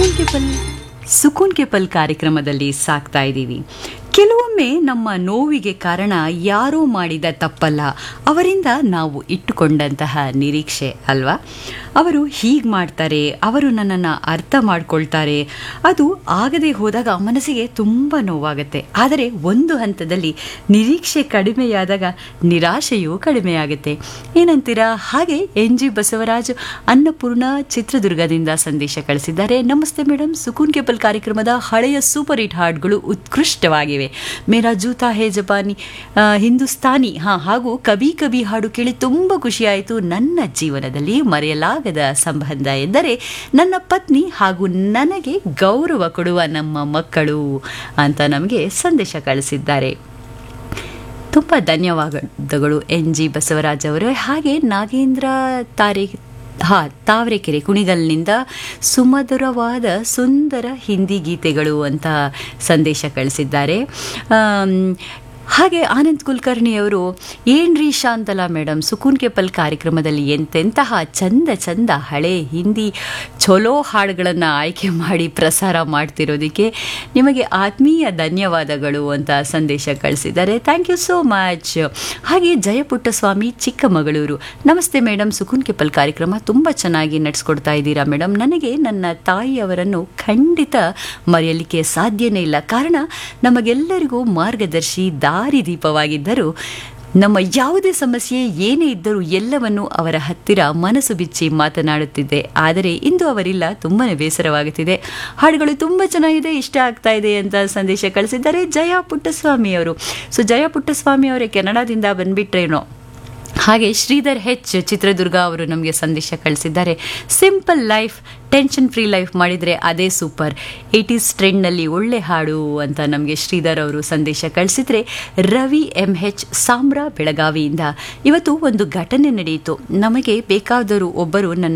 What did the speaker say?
ಸುಕೂನ್ K ಪಲ್ ಸುಕೂನ್ K ಪಲ್ ಕಾರ್ಯಕ್ರಮದಲ್ಲಿ ಸಾಕ್ತಾ ಇದ್ದೀವಿ ಕೆಲವೊಮ್ಮೆ ನಮ್ಮ ನೋವಿಗೆ ಕಾರಣ ಯಾರೋ ಮಾಡಿದ ತಪ್ಪಲ್ಲ ಅವರಿಂದ ನಾವು ಇಟ್ಟುಕೊಂಡಂತಹ ನಿರೀಕ್ಷೆ ಅಲ್ವಾ ಅವರು ಹೀಗೆ ಮಾಡ್ತಾರೆ ಅವರು ನನ್ನನ್ನು ಅರ್ಥ ಮಾಡ್ಕೊಳ್ತಾರೆ ಅದು ಆಗದೆ ಹೋದಾಗ ಮನಸ್ಸಿಗೆ ತುಂಬ ನೋವಾಗುತ್ತೆ ಆದರೆ ಒಂದು ಹಂತದಲ್ಲಿ ನಿರೀಕ್ಷೆ ಕಡಿಮೆಯಾದಾಗ ನಿರಾಶೆಯೂ ಕಡಿಮೆಯಾಗುತ್ತೆ ಏನಂತೀರಾ ಹಾಗೆ ಎನ್ ಜಿ ಬಸವರಾಜ್ ಅನ್ನಪೂರ್ಣ ಚಿತ್ರದುರ್ಗದಿಂದ ಸಂದೇಶ ಕಳಿಸಿದ್ದಾರೆ ನಮಸ್ತೆ ಮೇಡಮ್ ಸುಕೂನ್ ಕೇಬಲ್ ಕಾರ್ಯಕ್ರಮದ ಹಳೆಯ ಸೂಪರ್ ಹಿಟ್ ಹಾಡ್ಗಳು ಉತ್ಕೃಷ್ಟವಾಗಿವೆ ಮೇರಾ ಜೂತಾ ಹೇ ಜಪಾನಿ ಆ, ಹಿಂದೂಸ್ತಾನಿ ಹಾ ಹಾಗೂ ಕಬಿ ಕಬಿ ಹಾಡು ಕೇಳಿ ತುಂಬ ಖುಷಿಯಾಯಿತು ನನ್ನ ಜೀವನದಲ್ಲಿ ಮರೆಯಲಾಗದ ಸಂಬಂಧ ಎಂದರೆ ನನ್ನ ಪತ್ನಿ ಹಾಗೂ ನನಗೆ ಗೌರವ ಕೊಡುವ ನಮ್ಮ ಮಕ್ಕಳು ಅಂತ ನಮಗೆ ಸಂದೇಶ ಕಳಿಸಿದ್ದಾರೆ ತುಂಬ ಧನ್ಯವಾದಗಳು ಎನ್ ಜಿ ಬಸವರಾಜ್ ಅವರು ಹಾಗೆ ನಾಗೇಂದ್ರ ತಾರೆ ಹಾ ತಾವರೆಕೆರೆ ಕುಣಿಗಲ್ನಿಂದ ಸುಮಧುರವಾದ ಸುಂದರ ಹಿಂದಿ ಗೀತೆಗಳು ಅಂತ ಸಂದೇಶ ಕಳಿಸಿದ್ದಾರೆ ಆಮ್, ಹಾಗೆ ಆನಂದ್ ಕುಲಕರ್ಣಿಯವರು ಏನ್ರಿ ಶಾಂತಲಾ ಮೇಡಮ್ ಸುಕೂನ್ ಕೆಪಲ್ ಕಾರ್ಯಕ್ರಮದಲ್ಲಿ ಎಂತೆಂತಹ ಚಂದ ಚಂದ ಹಳೆ ಹಿಂದಿ ಚೊಲೋ ಹಾಡುಗಳನ್ನು ಆಯ್ಕೆ ಮಾಡಿ ಪ್ರಸಾರ ಮಾಡ್ತಿರೋದಕ್ಕೆ ನಿಮಗೆ ಆತ್ಮೀಯ ಧನ್ಯವಾದಗಳು ಅಂತ ಸಂದೇಶ ಕಳಿಸಿದ್ದಾರೆ ಥ್ಯಾಂಕ್ ಯು ಸೋ ಮಚ್ ಹಾಗೆ ಜಯಪುಟ್ಟಸ್ವಾಮಿ ಚಿಕ್ಕಮಗಳೂರು ನಮಸ್ತೆ ಮೇಡಮ್ ಸುಕೂನ್ ಕೆಪಲ್ ಕಾರ್ಯಕ್ರಮ ತುಂಬ ಚೆನ್ನಾಗಿ ನಡೆಸ್ಕೊಡ್ತಾ ಇದ್ದೀರಾ ಮೇಡಮ್ ನನಗೆ ನನ್ನ ತಾಯಿಯವರನ್ನು ಖಂಡಿತ ಮರೆಯಲಿಕ್ಕೆ ಸಾಧ್ಯನೇ ಇಲ್ಲ ಕಾರಣ ನಮಗೆಲ್ಲರಿಗೂ ಮಾರ್ಗದರ್ಶಿ ದಾರಿದೀಪವಾಗಿದ್ದರು ನಮ್ಮ ಯಾವುದೇ ಸಮಸ್ಯೆ ಏನೇ ಇದ್ದರೂ ಎಲ್ಲವನ್ನು ಅವರ ಹತ್ತಿರ ಮನಸ್ಸು ಬಿಚ್ಚಿ ಮಾತನಾಡುತ್ತಿದ್ದೆ ಆದರೆ ಇಂದು ಅವರಿಲ್ಲ ತುಂಬಾನೇ ಬೇಸರವಾಗುತ್ತಿದೆ ಹಾಡುಗಳು ತುಂಬ ಚೆನ್ನಾಗಿದೆ ಇಷ್ಟ ಆಗ್ತಾ ಇದೆ ಅಂತ ಸಂದೇಶ ಕಳಿಸಿದ್ದಾರೆ ಜಯ ಪುಟ್ಟಸ್ವಾಮಿ ಅವರು ಸೊ ಜಯ ಪುಟ್ಟಸ್ವಾಮಿ ಅವರೇ ಕೆನಡಾದಿಂದ ಬಂದ್ಬಿಟ್ರೇನೋ ಹಾಗೆ ಶ್ರೀಧರ್ ಹೆಚ್ ಚಿತ್ರದುರ್ಗ ಅವರು ನಮಗೆ ಸಂದೇಶ ಕಳಿಸಿದ್ದಾರೆ simple life tension free life ಮಾಡಿದರೆ ಅದೇ ಸೂಪರ್ ಏಯ್ಟೀಸ್ ಟ್ರೆಂಡ್ನಲ್ಲಿ ಒಳ್ಳೆ ಹಾಡು ಅಂತ ನಮಗೆ ಶ್ರೀಧರ್ ಅವರು ಸಂದೇಶ ಕಳಿಸಿದರೆ ರವಿ ಎಂ ಹೆಚ್ ಸಾಮ್ರಾ ಬೆಳಗಾವಿಯಿಂದ ಇವತ್ತು ಒಂದು ಘಟನೆ ನಡೆಯಿತು ನಮಗೆ ಬೇಕಾದರೂ ಒಬ್ಬರು ನನ್ನ